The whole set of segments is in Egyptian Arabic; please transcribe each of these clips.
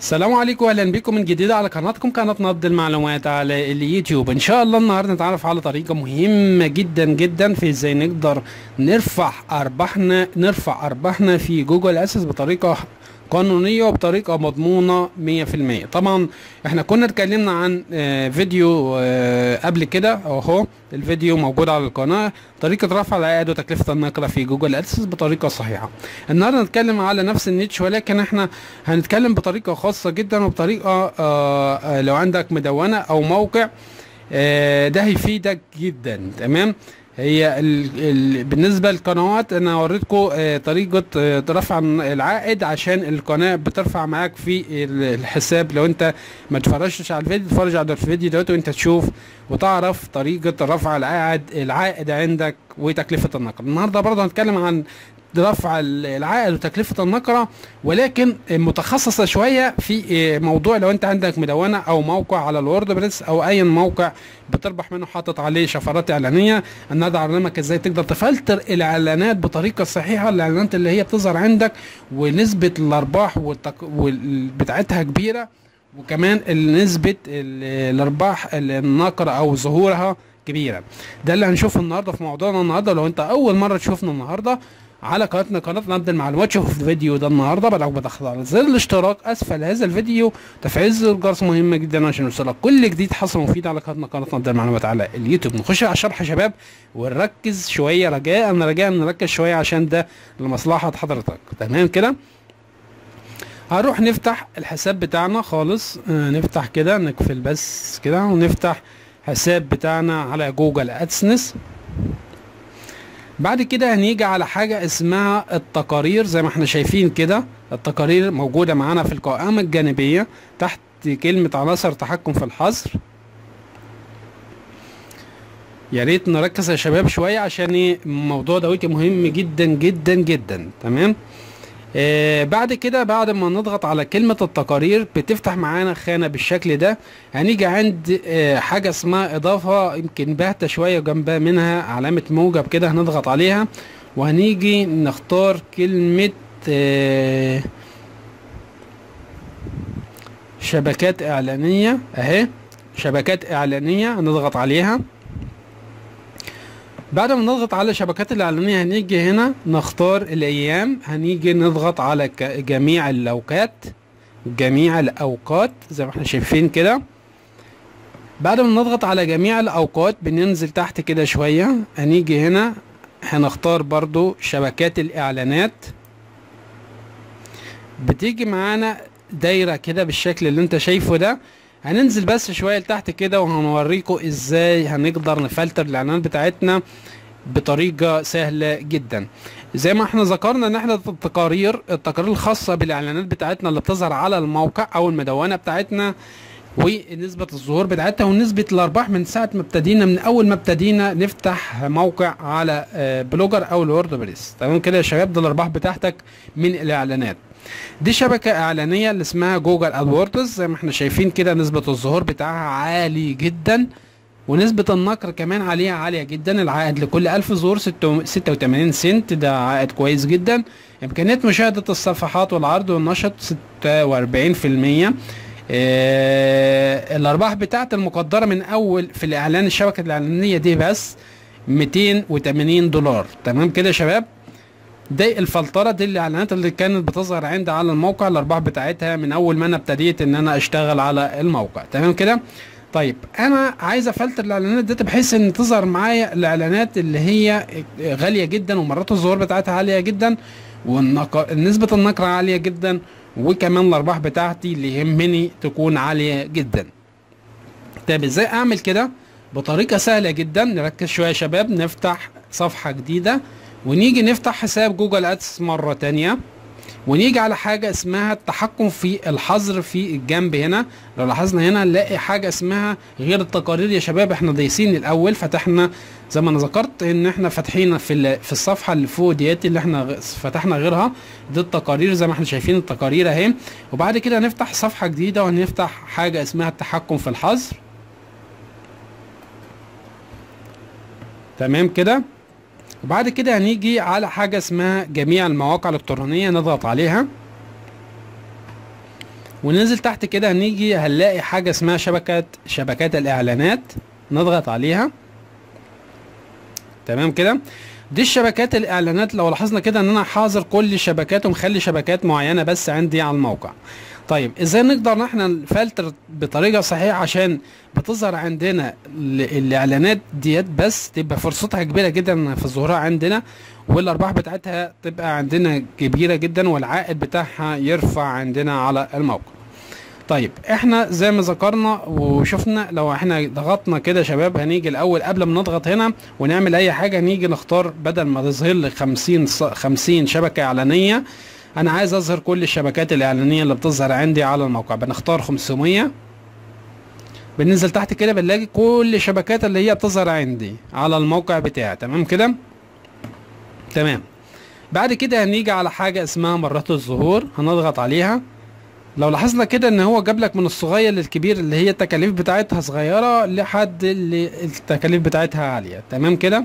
السلام عليكم واهلا بكم من جديد على قناتكم قناه نبض المعلومات على اليوتيوب ان شاء الله النهارده نتعرف على طريقه مهمه جدا جدا في ازاي نقدر نرفع ارباحنا نرفع ارباحنا في جوجل اسس بطريقه قانونيه وبطريقه مضمونه 100% طبعا احنا كنا اتكلمنا عن آه، فيديو آه، قبل كده اهو الفيديو موجود على القناه طريقه رفع العائد وتكلفه النقله في جوجل ادسنس بطريقه صحيحه النهارده هنتكلم على نفس النيتش ولكن احنا هنتكلم بطريقه خاصه جدا وبطريقه آه، آه، لو عندك مدونه او موقع آه، ده هيفيدك جدا تمام هي ال ال بالنسبه للقنوات انا وريتكم آه، طريقه آه، رفع العائد عشان القناه بترفع معاك في ال- الحساب لو انت ما اتفرجتش على الفيديو اتفرج على الفيديو دلوقتي وانت تشوف وتعرف طريقه رفع العائد العائد عندك وتكلفه النقل النهارده برضه هنتكلم عن رفع ال- العائد وتكلفة النقرة ولكن متخصصة شوية في آه، موضوع لو انت عندك مدونة او موقع على الووردبريس او اي موقع بتربح منه حاطط عليه شفرات اعلانية النهارده اعلمك ازاي تقدر تفلتر الاعلانات بطريقة صحيحة الاعلانات اللي هي بتظهر عندك ونسبة الارباح والتك... وال- بتاعتها كبيرة وكمان نسبة ال- الارباح النقرة او ظهورها كبيرة ده اللي هنشوفه النهارده في موضوعنا النهارده لو انت اول مرة تشوفنا النهارده على قناتنا قناه نبدا المعلومات شوف الفيديو ده النهارده بدك بتضغط على زر الاشتراك اسفل هذا الفيديو تفعيل زر الجرس مهمه جدا عشان يوصلك كل جديد حصل مفيد على قناتنا قناه نبدا المعلومات على اليوتيوب نخش على الشرح يا شباب ونركز شويه رجاء رجاء نركز شويه عشان ده لمصلحه حضرتك تمام كده هنروح نفتح الحساب بتاعنا خالص آه نفتح كده نقفل بس كده ونفتح حساب بتاعنا على جوجل ادسنس بعد كده هنيجي على حاجة اسمها التقارير زي ما احنا شايفين كده التقارير موجودة معانا في القائمة الجانبية تحت كلمة عناصر تحكم في الحظر يا ريت نركز يا شباب شوية عشان ايه الموضوع دوت مهم جدا جدا جدا تمام آه بعد كده بعد ما نضغط على كلمة التقارير بتفتح معانا خانة بالشكل ده هنيجي عند آه حاجة اسمها إضافة يمكن باهتة شوية جنبها منها علامة موجب كده هنضغط عليها وهنيجي نختار كلمة آه شبكات إعلانية أهي شبكات إعلانية هنضغط عليها بعد ما نضغط على شبكات الإعلانية هنيجي هنا نختار الأيام هنيجي نضغط على ك- جميع الأوقات جميع الأوقات زي ما احنا شايفين كده بعد ما نضغط على جميع الأوقات بننزل تحت كده شوية هنيجي هنا هنختار برضو شبكات الإعلانات بتيجي معانا دايرة كده بالشكل اللي انت شايفه ده هننزل بس شوية لتحت كده وهنوريكم ازاي هنقدر نفلتر الاعلانات بتاعتنا بطريقة سهلة جدا زي ما احنا ذكرنا ان احنا التقارير التقارير الخاصة بالاعلانات بتاعتنا اللي بتظهر على الموقع او المدونة بتاعتنا ونسبة الظهور بتاعتها ونسبة الارباح من ساعة ما ابتدينا من اول ما ابتدينا نفتح موقع على آه، بلوجر او الووردبريس تمام كده يا شباب ده الارباح بتاعتك من الاعلانات دي شبكة إعلانية اللي اسمها جوجل أدوردز زي ما احنا شايفين كده نسبة الظهور بتاعها عالي جدا ونسبة النقر كمان عليها عالية جدا العائد لكل ألف ظهور ستة- 86 سنت ده عائد كويس جدا إمكانية مشاهدة الصفحات والعرض والنشط 46% آه الأرباح بتاعت المقدرة من أول في الإعلان الشبكة الإعلانية دي بس 280 دولار تمام كده يا شباب دي الفلتره دي الاعلانات اللي كانت بتظهر عندي على الموقع الارباح بتاعتها من اول ما انا ابتديت ان انا اشتغل على الموقع تمام كده طيب انا عايز افلتر الاعلانات دي بحيث ان تظهر معايا الاعلانات اللي هي غاليه جدا ومرات الظهور بتاعتها عاليه جدا ونسبه النقر عاليه جدا وكمان الارباح بتاعتي اللي يهمني تكون عاليه جدا طيب ازاي اعمل كده بطريقه سهله جدا نركز شويه يا شباب نفتح صفحه جديده ونيجي نفتح حساب جوجل ادس مره تانية ونيجي على حاجة اسمها التحكم في الحظر في الجنب هنا لو لاحظنا هنا نلاقي حاجة اسمها غير التقارير يا شباب احنا دايسين الاول فتحنا زي ما انا ذكرت ان احنا فاتحين في ال- في الصفحة اللي فوق ديت اللي احنا غ- فتحنا غيرها دي التقارير زي ما احنا شايفين التقارير اهي وبعد كده نفتح صفحة جديدة وهنفتح حاجة اسمها التحكم في الحظر تمام كده وبعد كده هنيجي على حاجة اسمها جميع المواقع الإلكترونية نضغط عليها وننزل تحت كده هنيجي هنلاقي حاجه اسمها شبكات شبكات الاعلانات نضغط عليها تمام كده دي الشبكات الاعلانات لو لاحظنا كده ان انا حاظر كل الشبكات ومخلي شبكات معينه بس عندي على الموقع طيب ازاي نقدر ان احنا نفلتر بطريقه صحيحه عشان بتظهر عندنا ال- الاعلانات ديت بس تبقى فرصتها كبيره جدا في ظهورها عندنا والارباح بتاعتها تبقى عندنا كبيره جدا والعائد بتاعها يرفع عندنا على الموقع طيب احنا زي ما ذكرنا وشفنا لو احنا ضغطنا كده يا شباب هنيجي الاول قبل ما نضغط هنا ونعمل اي حاجه نيجي نختار بدل ما تظهر لي 50 ص- 50 شبكه اعلانيه انا عايز اظهر كل الشبكات الاعلانيه اللي بتظهر عندي على الموقع بنختار 500 بننزل تحت كده بنلاقي كل الشبكات اللي هي بتظهر عندي على الموقع بتاعي تمام كده تمام بعد كده هنيجي على حاجه اسمها مرات الظهور هنضغط عليها لو لاحظنا كده ان هو جاب لك من الصغير للكبير اللي هي التكاليف بتاعتها صغيره لحد اللي التكاليف بتاعتها عاليه تمام كده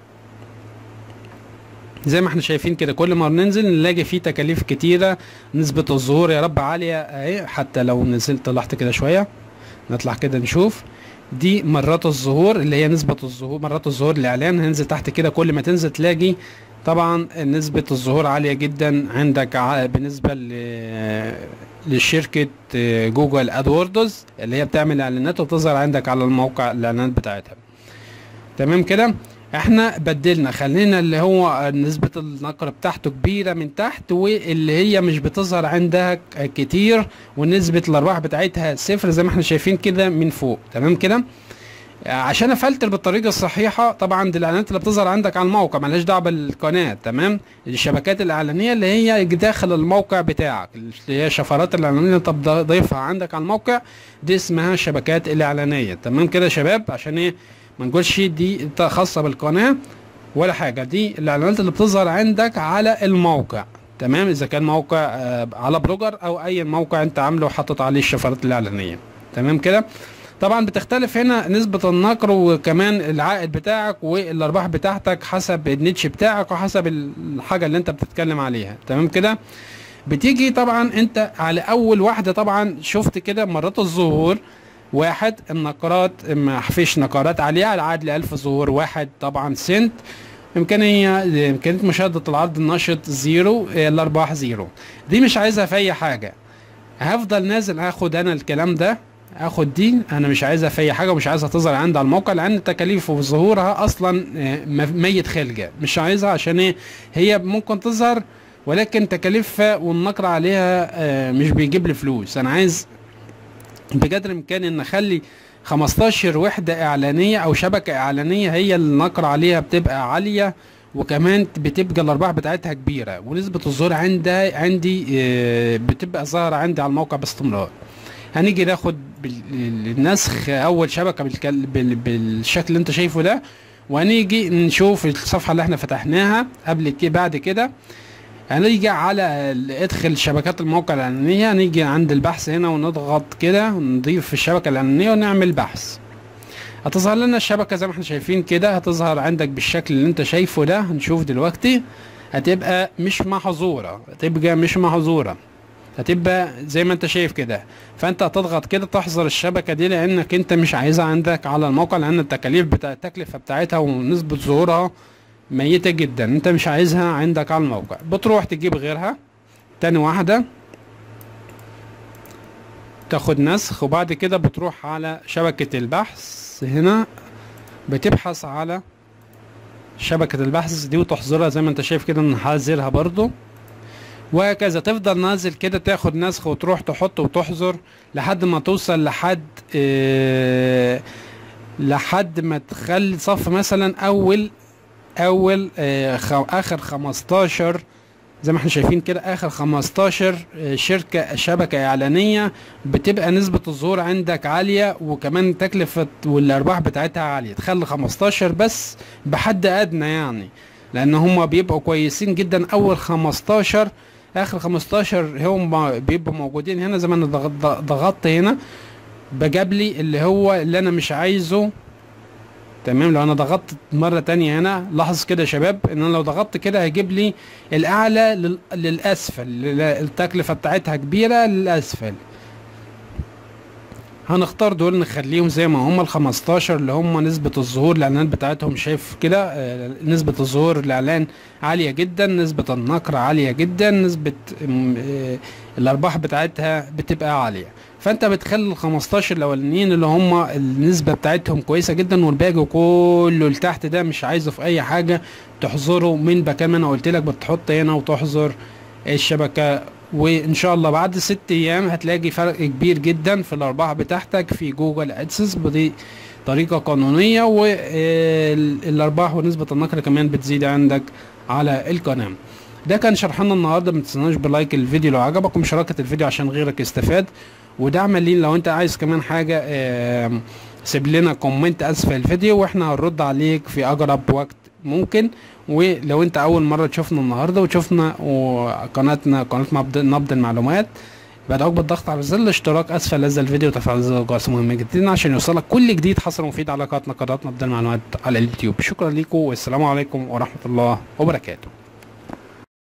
زي ما احنا شايفين كده كل ما بننزل نلاقي فيه تكاليف كتيره نسبه الظهور يا رب عاليه اهي حتى لو نزلت طلعت كده شويه نطلع كده نشوف دي مرات الظهور اللي هي نسبة الظهور مرات الظهور الإعلان هننزل تحت كده كل ما تنزل تلاقي طبعا نسبة الظهور عالية جدا عندك ع- بالنسبة ل- لشركة آه، جوجل ادوردز اللي هي بتعمل اعلانات وبتظهر عندك على الموقع الاعلانات بتاعتها تمام كده احنا بدلنا خلينا اللي هو نسبة النقر بتاعته كبيرة من تحت واللي هي مش بتظهر عندك كتير ونسبة الارباح بتاعتها صفر زي ما احنا شايفين كده من فوق تمام كده عشان افلتر بالطريقه الصحيحه طبعا دي الاعلانات اللي بتظهر عندك على الموقع ملهاش دعوه بالقناه تمام الشبكات الاعلانيه اللي هي داخل الموقع بتاعك اللي هي شفرات الاعلانيه اللي انت بتضيفها عندك على الموقع دي اسمها الشبكات الاعلانيه تمام كده يا شباب عشان ايه ما نقولش دي خاصه بالقناه ولا حاجه دي الاعلانات اللي بتظهر عندك على الموقع تمام اذا كان موقع آه، على بلوجر او اي موقع انت عامله وحاطط عليه الشفرات الاعلانيه تمام كده طبعا بتختلف هنا نسبة النقر وكمان العائد بتاعك والارباح بتاعتك حسب النيتش بتاعك وحسب الحاجة اللي انت بتتكلم عليها تمام كده بتيجي طبعا انت على اول واحدة طبعا شفت كده مرات الظهور واحد النقرات ما فيش نقرات عليها العائد لألف ظهور واحد طبعا سنت إمكانية إمكانية مشاهدة العرض النشط زيرو آه، الأرباح زيرو دي مش عايزها في أي حاجة هفضل نازل هاخد أنا الكلام ده اخد دي انا مش عايزها في اي حاجه ومش عايزها تظهر عندي على الموقع لان تكاليف وظهورها اصلا آه، م- ميت خلقه مش عايزها عشان ايه هي ممكن تظهر ولكن تكاليفها والنقر عليها آه، مش بيجيب لي فلوس انا عايز بقدر الامكان ان اخلي 15 وحده اعلانيه او شبكه اعلانيه هي اللي النقر عليها بتبقى عاليه وكمان بتبقى الارباح بتاعتها كبيره ونسبه الظهور عندي عندي آه، بتبقى ظاهره عندي على الموقع باستمرار هنيجي ناخد بال- النسخ اول شبكه بالكل- بال- بالشكل اللي انت شايفه ده وهنيجي نشوف الصفحه اللي احنا فتحناها قبل كده بعد كده هنيجي على ال- ادخل شبكات الموقع الاعلانيه هنيجي عند البحث هنا ونضغط كده ونضيف الشبكه الاعلانيه ونعمل بحث هتظهر لنا الشبكه زي ما احنا شايفين كده هتظهر عندك بالشكل اللي انت شايفه ده هنشوف دلوقتي هتبقى مش محظوره هتبقى مش محظوره هتبقى زي ما انت شايف كده فانت هتضغط كده تحظر الشبكه دي لانك انت مش عايزها عندك على الموقع لان التكاليف بتاع التكلفه بتاعتها ونسبه ظهورها ميته جدا انت مش عايزها عندك على الموقع بتروح تجيب غيرها تاني واحده تاخد نسخ وبعد كده بتروح على شبكه البحث هنا بتبحث على شبكه البحث دي وتحظرها زي ما انت شايف كده نحذرها برضو وهكذا تفضل نازل كده تاخد نسخ وتروح تحط وتحظر لحد ما توصل لحد اه لحد ما تخلي صف مثلا اول اول اه خ- اخر 15 زي ما احنا شايفين كده اخر 15 اه، شركة شبكة اعلانية بتبقى نسبة الظهور عندك عالية وكمان تكلفة والارباح بتاعتها عالية تخلي 15 بس بحد ادنى يعني لان هم بيبقوا كويسين جدا اول 15 اخر 15 هم بيبقوا موجودين هنا زي ما انا ضغط- ضغطت هنا بجاب لي اللي هو اللي انا مش عايزه تمام لو انا ضغطت مره تانية هنا لاحظ كده يا شباب ان انا لو ضغطت كده هيجيب لي الاعلى لل- للاسفل لل- التكلفه بتاعتها كبيره للاسفل هنختار دول نخليهم زي ما هم ال 15 اللي هم نسبة الظهور الاعلانات بتاعتهم شايف كده آه، نسبة الظهور الاعلان عالية جدا نسبة النقر عالية جدا نسبة م- آه، الارباح بتاعتها بتبقى عالية فانت بتخلي ال 15 الاولانيين اللي هم النسبة بتاعتهم كويسة جدا والباقي كله اللي تحت ده مش عايزه في اي حاجة تحظره من مكان ما انا قلت لك بتحط هنا وتحظر الشبكة وان شاء الله بعد ست ايام هتلاقي فرق كبير جدا في الارباح بتاعتك في جوجل ادسنس بدي طريقة قانونية والارباح ونسبة النقر كمان بتزيد عندك على القناة ده كان شرحنا النهارده ما تنسوناش بلايك الفيديو لو عجبك ومشاركة الفيديو عشان غيرك يستفاد ودعم لي لو انت عايز كمان حاجة آم، سيب لنا كومنت اسفل الفيديو واحنا هنرد عليك في اقرب وقت ممكن ولو انت اول مرة تشوفنا النهاردة وتشوفنا وقناتنا قناة نبض نبض المعلومات بدعوك بالضغط على زر الاشتراك اسفل هذا الفيديو وتفعيل زر الجرس مهم جدا عشان يوصلك كل جديد حصل مفيد على قناتنا قناة نبض المعلومات على اليوتيوب شكرا لكم والسلام عليكم ورحمة الله وبركاته